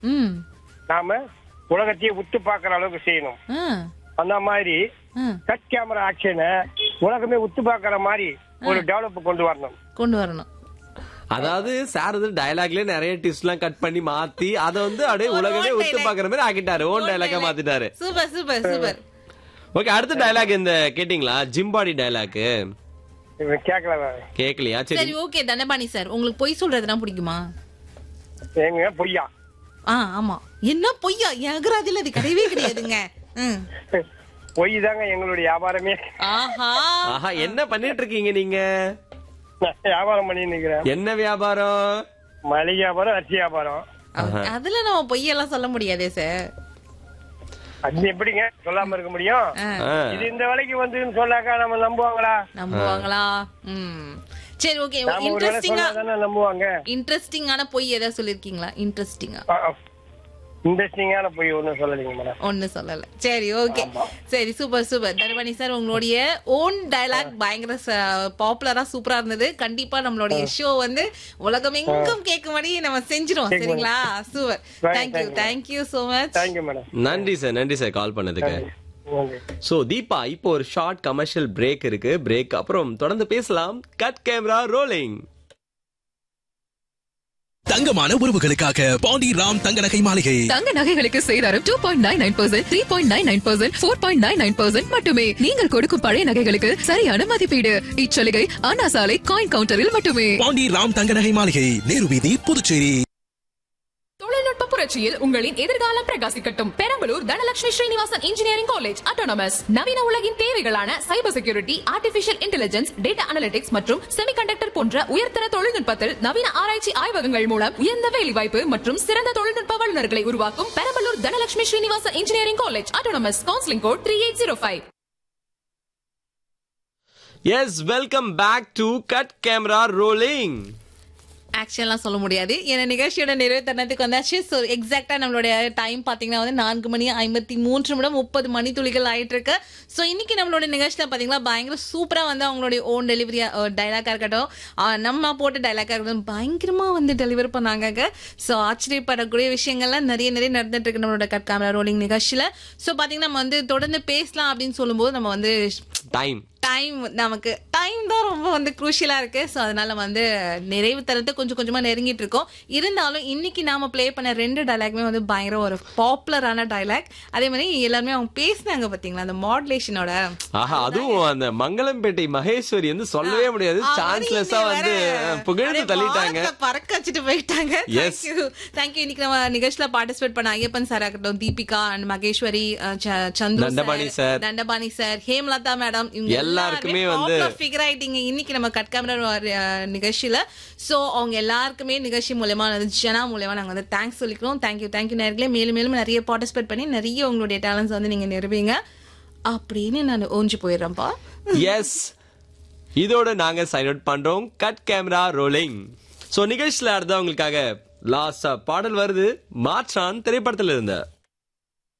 ம் நாம உலகத்தையே உத்து பார்க்கற அளவுக்கு செய்யணும் ஆ அந்த மாதிரி ஆ கட் கேமரா ஆக்ஷனை உலகமே உத்து பார்க்கற மாதிரி ஒரு டெவலப் கொண்டு வரணும் கொண்டு வரணும் அதாவது சார் வந்து டயலாக்லயே நிறைய டிப்ஸ் எல்லாம் கட் பண்ணி மாத்தி அத வந்து அப்படியே ஒரு உலகமே own ஒத்து dialogue. பாக்குற மாதிரி ஆக்கிட்டாரு ஓன் டயலாக்கா மாத்திட்டாரு சூப்பர் சூப்பர் சூப்பர் ஓகே அடுத்த டயலாக் இந்த கேட்டிங்களா ஜிம்பாடி டயலாக் இவன் கேட்கல கேக்கலையா சரி சரி ஓகே தண்டபாணி சார் உங்களுக்கு பொய் சொல்றதுனா பிடிக்குமா ஏங்க பொய்யா ஆ ஆமா என்ன பொய்யா எகராதில அது கிடையவே கிடையாதுங்க ம். பொய் தாங்க எங்களுடைய வியாபாரமே ஆஹா ஆஹா என்ன பண்ணிட்டு இருக்கீங்க நீங்க நான் வியாபாரம் பண்ணி நிக்கிறேன் என்ன வியாபாரம் மளிகை வியாபாரம் அரிசி வியாபாரம் அதுல நம்ம பொய்யெல்லாம் சொல்ல முடியாதே சார் அது எப்படிங்க சொல்லாம இருக்க முடியும் ஆ. இது இந்த வேலைக்கு வந்துன்னு சொன்னாக்கா நம்ம நம்புவாங்களா நம்புவாங்களா ம் சரி ஓகே நாம ஒரு வேலை இன்ட்ரெஸ்டிங்கா சொன்னாதானே நம்புவாங்க இன்ட்ரெஸ்டிங்கான பொய் ஏதாவது சொல்லிருக்கீங்களா இன்ட்ரெஸ்டிங்கா இன்ட்ரெஸ்டிங்கான போய் ஒண்ணும் சொல்லலைங்க மேடம் ஒண்ணு சொல்லல சரி ஓகே சரி சூப்பர் சூப்பர் தனபாணி சார் உங்களுடைய ஓன் டயலாக் பயங்கர பாப்புலரா சூப்பரா இருந்தது கண்டிப்பா நம்மளுடைய ஷோ வந்து உலகமெங்கும் கேட்கும்படி நம்ம செஞ்சிரும் சரிங்களா super Right, thank you thank you. Thank you so much thank you madam நன்றி சார் நன்றி சார் கால் பண்ணதுக்கு நன்றி சோ தீபா இப்போ ஒரு ஷார்ட் கமர்ஷியல் பிரேக் இருக்கு பிரேக் அப்புறம் தொடர்ந்து பேசலாம் கட் கேமரா ரோலிங் தங்கமான உறவுகளுக்காக பாண்டி ராம் தங்க நகை மாளிகை தங்க நகைகளுக்கு சேதாரம் two point nine nine percent three point nine nine percent four point nine nine percent மட்டுமே நீங்கள் கொடுக்கும் பழைய நகைகளுக்கு சரியான மதிப்பீடு இச்சலுகை அண்ணா சாலை காயின் கவுண்டரில் மட்டுமே பாண்டி ராம் தங்க நகை மாளிகை நேரு வீதி புதுச்சேரி தொழில்நுட்ப புரட்சியில் உங்களின் எதிர்காலம் பிரகாசிக்கட்டும் Perambalur Dhanalakshmi Srinivasan engineering college autonomous நவீன உலகின் தேவைகளான cyber security artificial intelligence data analytics மற்றும் செமிகண்டக்டர் போன்ற உயர்தர தொழில்நுட்பத்தில் நவீன ஆராய்ச்சி ஆய்வகங்கள் மூலம் உயர்ந்த வேலைவாய்ப்பு மற்றும் சிறந்த தொழில்நுட்ப வல்லுநர்களை உருவாக்கும் Perambalur Dhanalakshmi Srinivasan engineering college autonomous counselling code three eight zero five S welcome back to cut camera rolling ஆக்ஷன்லாம் சொல்ல முடியாது ஏன்னா நிகழ்ச்சியோட நிறைவு தருணத்துக்கு வந்தாச்சு ஸோ எக்ஸாக்டா நம்மளுடைய டைம் பார்த்தீங்கன்னா வந்து நான்கு மணி ஐம்பத்தி மூன்று நிமிடம் முப்பது மணி துளிகள் ஆயிட்டு இருக்கு ஸோ இன்னைக்கு நம்மளோட நிகழ்ச்சியில் பார்த்தீங்கன்னா பயங்கர சூப்பராக வந்து அவங்களுடைய ஓன் டெலிவரி டைலாக்காக இருக்கட்டும் ஆஹ் நம்ம போட்ட டைலாக்காக இருக்கட்டும் பயங்கரமாக வந்து டெலிவர் பண்ணாங்க ஸோ ஆச்சரியப்படக்கூடிய விஷயங்கள்லாம் நிறைய நிறைய நடந்துட்டு இருக்கு நம்மளோட கட் கேமரா ரோலிங் நிகழ்ச்சியில் ஸோ பார்த்தீங்கன்னா நம்ம வந்து தொடர்ந்து பேசலாம் அப்படின்னு சொல்லும்போது நம்ம வந்து டைம் டைம் நமக்கு டைம் தான் ரொம்ப வந்து குரூஷியலா இருக்கு ஸோ அதனால வந்து நிறைவு தரத்தை கொஞ்சம் கொஞ்சமா நெருங்கிட்டு இருக்கோம் இருந்தாலும் இன்னைக்கு நாம ப்ளே பண்ண ரெண்டு டைலாக்மே வந்து பயங்கர ஒரு பாப்புலரான டைலாக் அதே மாதிரி எல்லாருமே அவங்க பேசினாங்க பாத்தீங்களா அந்த மாடுலேஷனோட ஆஹா அதுவும் அந்த மங்களம்பேட்டை மகேஸ்வரி வந்து சொல்லவே முடியாது சான்ஸ்லெஸ்ஸா வந்து புகழ்ந்து தள்ளிட்டாங்க பறக்க வச்சுட்டு போயிட்டாங்க Yes. தேங்க்யூ இன்னைக்கு நம்ம நிகழ்ச்சியில பார்ட்டிசிபேட் பண்ண ஐயப்பன் சார் ஆகட்டும் தீபிகா அண்ட் மகேஸ்வரி அஹ், ச- Chandru Dhandapani sir, sir. Dhandapani sir Hemalatha madam இவங்க எல்லாருக்குமே வந்து- ஃபிகர் ஆயிட்டீங்க இன்னைக்கு நம்ம கட் கேமரா நிகழ்ச்சியில சோ அவங்க எல்லாருக்குமே நிகழ்ச்சி மூலயமா வந்து ஜனா மூலயமா நாங்க வந்து தேங்க்ஸ் சொல்லிக்கிறோம் தேங்க்யூ தேங்க்யூ நேர்களே மேலும் மேலும் நிறைய பார்ட்டிசிபேட் பண்ணி நிறைய உங்களுடைய டேலண்ட்ஸ் வந்து நீங்க நிறுவீங்க அப்படின்னு நான் ஓஞ்சி போயிடுறேன்ப்பா எஸ் இதோட நாங்க சைன் அவுட் பண்றோம் கட் கேமரா ரோலிங் சோ நிகழ்ச்சியில அடுத்த உங்களுக்காக லாஸ்டா பாடல் வருது மாற்றான் திரைப்படத்துல இருந்த